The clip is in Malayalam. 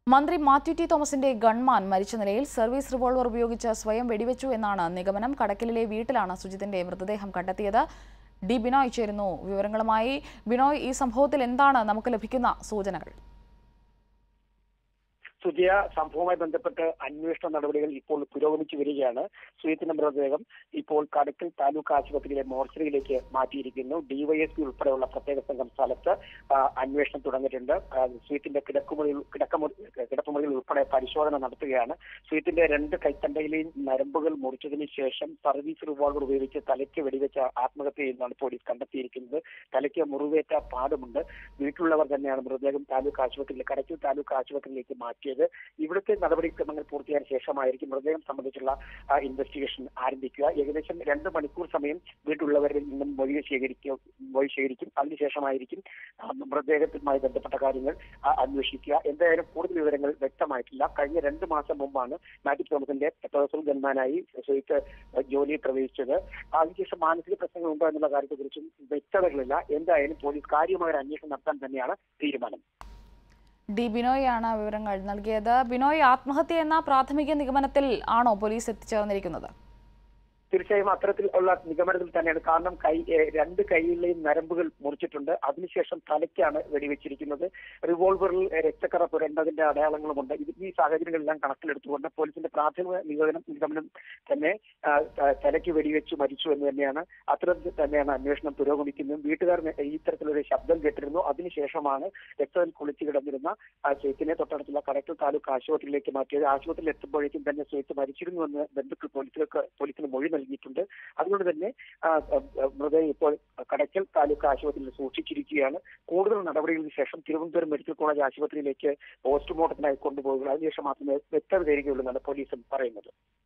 മന്ത്രി മാത്യു ടി തോമസിന്റെ ഗൺമാൻ മരിച്ച നിലയിൽ സർവീസ് റിവോൾവർ ഉപയോഗിച്ച് സ്വയം വെടിവെച്ചു എന്നാണ് നിഗമനം കടക്കലിലെ വീട്ടിലാണ് സുജിത്തിന്റെ മൃതദേഹം കണ്ടെത്തിയത് ഡി ബിനോയ് ചേരുന്നു വിവരങ്ങളുമായി ബിനോയ് ഈ സംഭവത്തിൽ എന്താണ് നമുക്ക് ലഭിക്കുന്ന സൂചനകൾ സുജയ സംഭവവുമായി ബന്ധപ്പെട്ട് അന്വേഷണ നടപടികൾ ഇപ്പോൾ പുരോഗമിച്ചു വരികയാണ് സുയത്തിന്റെ മൃതദേഹം ഇപ്പോൾ കടക്കൽ താലൂക്ക് ആശുപത്രിയിലെ മോർച്ചറിയിലേക്ക് മാറ്റിയിരിക്കുന്നു ഡിവൈഎസ്പി ഉൾപ്പെടെയുള്ള പ്രത്യേക സംഘം സ്ഥലത്ത് ആ, അന്വേഷണം തുടങ്ങിയിട്ടുണ്ട് ആ, സുയത്തിന്റെ കിടക്കുമുറിയിൽ കിടക്കമുറി കിടപ്പുമുറിയിൽ ഉൾപ്പെടെ പരിശോധന നടത്തുകയാണ് സുയത്തിന്റെ രണ്ട് കൈത്തണ്ടയിലെയും നരമ്പുകൾ മുറിച്ചതിന് ശേഷം സർവീസ് റിവോൾവർ ഉപയോഗിച്ച് തലയ്ക്ക് വെടിവെച്ച് ആത്മഹത്യ ചെയ്യുന്നതാണ് പോലീസ് കണ്ടെത്തിയിരിക്കുന്നത് തലയ്ക്ക് മുറിവേറ്റ പാടുമുണ്ട് വീട്ടിലുള്ളവർ തന്നെയാണ് മൃതദേഹം താലൂക്ക് ആശുപത്രിയിൽ കടക്കൽ താലൂക്ക് ആശുപത്രിയിലേക്ക് മാറ്റിയത് ഇവിടുത്തെ നടപടിക്രമങ്ങൾ ശേഷമായിരിക്കും ശേഷമായിരിക്കും മൃതദേഹം സംബന്ധിച്ചുള്ള ആ, ഇൻവെസ്റ്റിഗേഷൻ ആരംഭിക്കുക ഏകദേശം രണ്ട് മണിക്കൂർ സമയം വീട്ടിലുള്ളവരിൽ നിന്നും മൊഴി ശേഖരിക്കും മൊഴി ശേഖരിക്കും അതിനുശേഷമായിരിക്കും ആ, മൃതദേഹത്തുമായി ബന്ധപ്പെട്ട കാര്യങ്ങൾ ആ, അന്വേഷിക്കുക എന്തായാലും കൂടുതൽ വിവരങ്ങൾ വ്യക്തമായിട്ടില്ല കഴിഞ്ഞ രണ്ട് മാസം മുമ്പാണ് മാത്യു തോമസിന്റെ പേഴ്സണൽ ഗൺമാനായി സുഹിത്ത് ജോലിയിൽ പ്രവേശിച്ചത് അതിനുശേഷം മാനസിക പ്രശ്നങ്ങൾ ഉണ്ടോ എന്നുള്ള കാര്യത്തെക്കുറിച്ചും വ്യക്തതകളില്ല എന്തായാലും പോലീസ് കാര്യമായ ഒരു അന്വേഷണം നടത്താൻ തന്നെയാണ് തീരുമാനം ഡി ബിനോയ് ആണ് വിവരങ്ങൾ നൽകിയത് ബിനോയ് ആത്മഹത്യ എന്ന പ്രാഥമിക നിഗമനത്തിൽ ആണോ പോലീസ് എത്തിച്ചേർന്നിരിക്കുന്നത് തീർച്ചയായും അത്തരത്തിൽ ഉള്ള നിഗമനത്തിൽ തന്നെയാണ് കാരണം കൈ ഏഹ് രണ്ട് കൈയിലെയും നരമ്പുകൾ മുറിച്ചിട്ടുണ്ട് അതിനുശേഷം തലയ്ക്കാണ് വെടിവെച്ചിരിക്കുന്നത് റിവോൾവറിൽ രക്തക്കറ പുരണ്ടതിന്റെ അടയാളങ്ങളുമുണ്ട് ഇത് ഈ സാഹചര്യങ്ങളെല്ലാം കണക്കിലെടുത്തുകൊണ്ട് പോലീസിന്റെ പ്രാഥമിക നിഗമനം നിഗമനം തന്നെ ആ, ത- തലയ്ക്ക് വെടിവെച്ച് മരിച്ചു എന്ന് തന്നെയാണ് അത്തരത്തിൽ തന്നെയാണ് അന്വേഷണം പുരോഗമിക്കുന്നത് വീട്ടുകാർ നേ- ഈ തരത്തിലൊരു ശബ്ദം കേട്ടിരുന്നു അതിനുശേഷമാണ് രക്തത്തിൽ കുളിച്ചു കിടന്നിരുന്ന ആ ചേത്തിനെ തൊട്ടടുത്തുള്ള കടക്കൽ താലൂക്ക് ആശുപത്രിയിലേക്ക് മാറ്റിയത് ആശുപത്രിയിൽ എത്തുമ്പോഴേക്കും തന്നെ ചേത്ത് മരിച്ചിരുന്നുവെന്ന് ബന്ധുക്കൾ പോലീസിലേക്ക് പോലീസിന് മൊഴി നൽകിയിട്ടുണ്ട് അതുകൊണ്ട് തന്നെ ആ, ആ, ആ, മൃതദേഹം ഇപ്പോൾ കടക്കൽ താലൂക്ക് ആശുപത്രിയിൽ സൂക്ഷിച്ചിരിക്കുകയാണ് കൂടുതൽ നടപടികൾക്ക് ശേഷം തിരുവനന്തപുരം മെഡിക്കൽ കോളേജ് ആശുപത്രിയിലേക്ക് പോസ്റ്റ്മോർട്ടത്തിനായി കൊണ്ടുപോകുക അതിനുശേഷം മാത്രമേ വ്യക്തത തരികയുള്ളൂ എന്നാണ് പോലീസും പറയുന്നത്